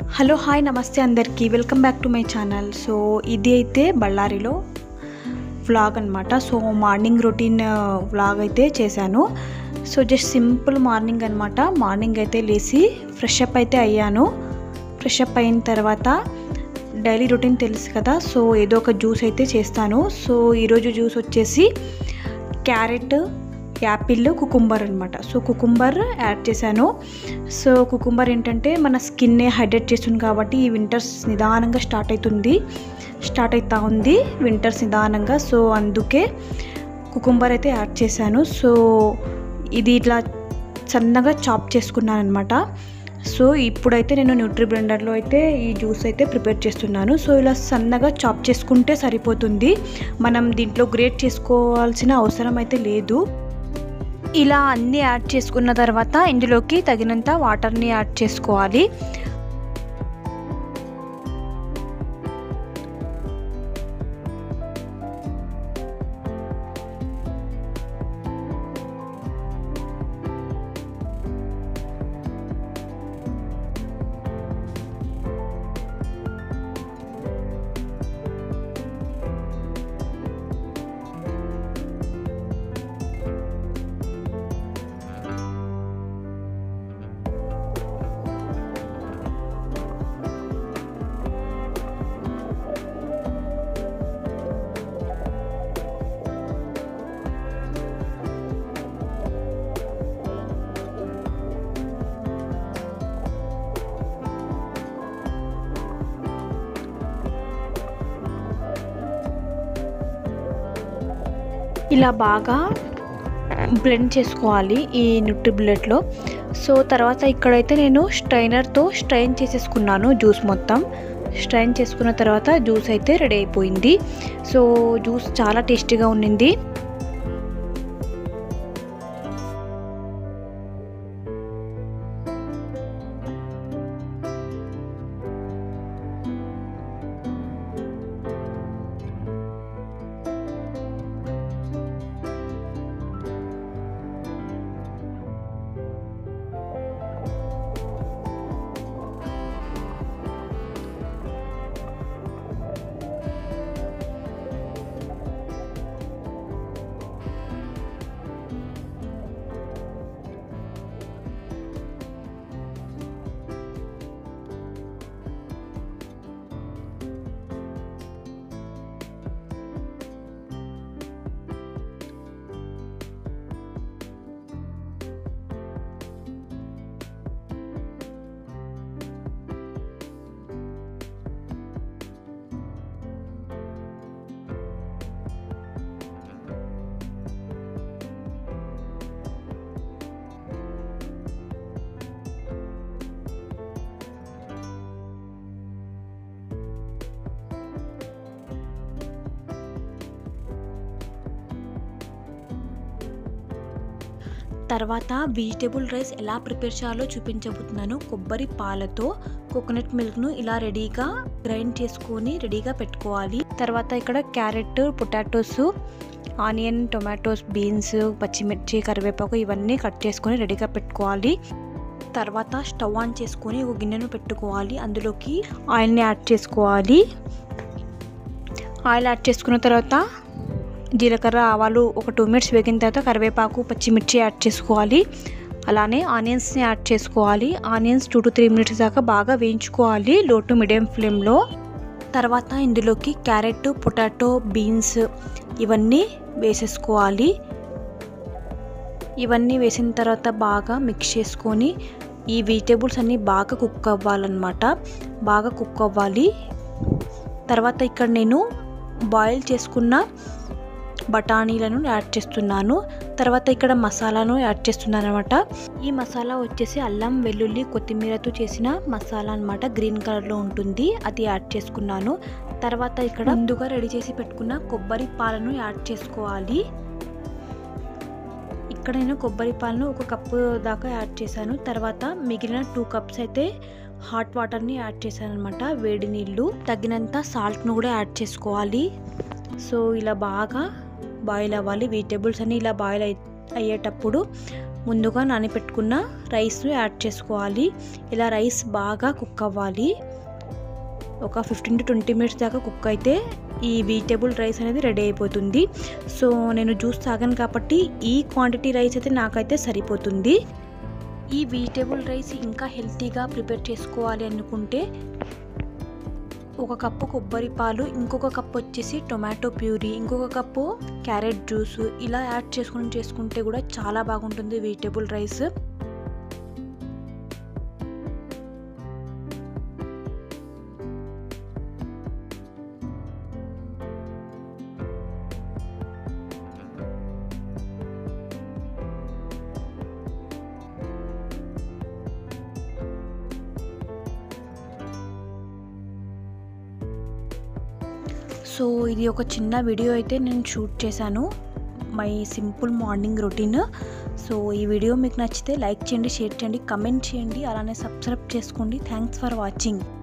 hello hi నమస్తే అందరికీ welcome back to my channel so ఇది అయితే బళ్ళారిలో వ్లాగ్ అనమాట సో మార్నింగ్ రొటీన్ వ్లాగ్ అయితే చేశాను సో జస్ట్ సింపుల్ మార్నింగ్ అనమాట మార్నింగ్ అయితే లేచి ఫ్రెష్ అప్ అయితే అయ్యాను ఫ్రెష్ అప్ అయిన తర్వాత డైలీ రొటీన్ తెలుసు కదా సో ఏదో ఒక జ్యూస్ అయితే చేస్తాను సో ఈరోజు జ్యూస్ వచ్చేసి క్యారెట్ యాపిల్ కుకుంబర్ అనమాట సో కుకుంబర్ యాడ్ చేశాను సో కుకుంబర్ ఏంటంటే మన స్కిన్నే హైడ్రేట్ చేస్తుంది కాబట్టి ఈ వింటర్స్ నిదానంగా స్టార్ట్ అవుతుంది స్టార్ట్ అవుతా ఉంది వింటర్స్ నిదానంగా సో అందుకే కుకుంబర్ అయితే యాడ్ చేశాను సో ఇది ఇట్లా సన్నగా చాప్ చేసుకున్నాను అనమాట సో ఇప్పుడైతే నేను న్యూట్రీ బ్లెండర్లో అయితే ఈ జ్యూస్ అయితే ప్రిపేర్ చేస్తున్నాను సో ఇలా సన్నగా చాప్ చేసుకుంటే సరిపోతుంది మనం దీంట్లో గ్రేట్ చేసుకోవాల్సిన అవసరం అయితే లేదు ఇలా అన్నీ యాడ్ చేసుకున్న తర్వాత ఇందులోకి తగినంత వాటర్ని యాడ్ చేసుకోవాలి ఇలా బాగా బ్లెండ్ చేసుకోవాలి ఈ న్యూట్రీ బ్లెడ్లో సో తర్వాత ఇక్కడైతే నేను స్ట్రైనర్తో స్ట్రైన్ చేసేసుకున్నాను జ్యూస్ మొత్తం స్ట్రైన్ చేసుకున్న తర్వాత జ్యూస్ అయితే రెడీ అయిపోయింది సో జ్యూస్ చాలా టేస్టీగా ఉండింది తర్వాత వెజిటేబుల్ రైస్ ఎలా ప్రిపేర్ చేయాలో చూపించబోతున్నాను కొబ్బరి పాలతో కోకోనట్ మిల్క్ను ఇలా రెడీగా గ్రైండ్ చేసుకొని రెడీగా పెట్టుకోవాలి తర్వాత ఇక్కడ carrot potatoes onion tomatoes beans పచ్చిమిర్చి కరివేపాకు ఇవన్నీ కట్ చేసుకొని రెడీగా పెట్టుకోవాలి తర్వాత స్టవ్ ఆన్ చేసుకొని ఒక గిన్నెను పెట్టుకోవాలి అందులోకి ఆయిల్ని యాడ్ చేసుకోవాలి ఆయిల్ యాడ్ చేసుకున్న తర్వాత జీలకర్ర ఆవాలు ఒక టూ మినిట్స్ వేగిన తర్వాత కరివేపాకు పచ్చిమిర్చి యాడ్ చేసుకోవాలి అలానే ఆనియన్స్ని యాడ్ చేసుకోవాలి onions two to three minutes దాకా బాగా వేయించుకోవాలి లో టు మీడియం ఫ్లేమ్లో తర్వాత ఇందులోకి క్యారెట్ పొటాటో బీన్స్ ఇవన్నీ వేసేసుకోవాలి ఇవన్నీ వేసిన తర్వాత బాగా మిక్స్ చేసుకొని ఈ వెజిటేబుల్స్ అన్నీ బాగా కుక్ అవ్వాలన్నమాట బాగా కుక్ అవ్వాలి తర్వాత ఇక్కడ నేను బాయిల్ చేసుకున్న బఠానీలను యాడ్ చేస్తున్నాను తర్వాత ఇక్కడ మసాలాను యాడ్ చేస్తున్నాను అనమాట ఈ మసాలా వచ్చేసి అల్లం వెల్లుల్లి కొత్తిమీరతో చేసిన మసాలా అనమాట గ్రీన్ కలర్లో ఉంటుంది అది యాడ్ చేసుకున్నాను తర్వాత ఇక్కడ ముందుగా రెడీ చేసి పెట్టుకున్న కొబ్బరి పాలను యాడ్ చేసుకోవాలి ఇక్కడ నేను కొబ్బరి పాలను ఒక కప్పు దాకా యాడ్ చేశాను తర్వాత మిగిలిన టూ కప్స్ అయితే హాట్ వాటర్ని యాడ్ చేశాను అనమాట వేడి నీళ్ళు తగినంత సాల్ట్ను కూడా యాడ్ చేసుకోవాలి సో ఇలా బాగా బాయిల్ అవ్వాలి వెజిటేబుల్స్ అన్నీ ఇలా బాయిల్ అయ్యేటప్పుడు ముందుగా నానబెట్టుకున్న రైస్ను యాడ్ చేసుకోవాలి ఇలా రైస్ బాగా కుక్ అవ్వాలి ఒక ఫిఫ్టీన్ టు ట్వంటీ మినిట్స్ దాకా కుక్ అయితే ఈ వెజిటేబుల్ రైస్ అనేది రెడీ అయిపోతుంది సో నేను జ్యూస్ తాగాను కాబట్టి ఈ క్వాంటిటీ రైస్ అయితే నాకైతే సరిపోతుంది ఈ వెజిటేబుల్ రైస్ ఇంకా హెల్తీగా ప్రిపేర్ చేసుకోవాలి అనుకుంటే ఒక కప్పు కొబ్బరి పాలు ఇంకొక కప్పు వచ్చేసి టొమాటో ప్యూరీ ఇంకొక కప్పు క్యారెట్ జ్యూస్ ఇలా యాడ్ చేసుకుని చేసుకుంటే కూడా చాలా బాగుంటుంది వెజిటేబుల్ రైస్ సో ఇది ఒక చిన్న వీడియో అయితే నేను షూట్ చేశాను my simple morning routine so ఈ వీడియో మీకు నచ్చితే లైక్ చేయండి షేర్ చేయండి కమెంట్ చేయండి అలానే సబ్స్క్రైబ్ చేసుకోండి థ్యాంక్స్ ఫర్ వాచింగ్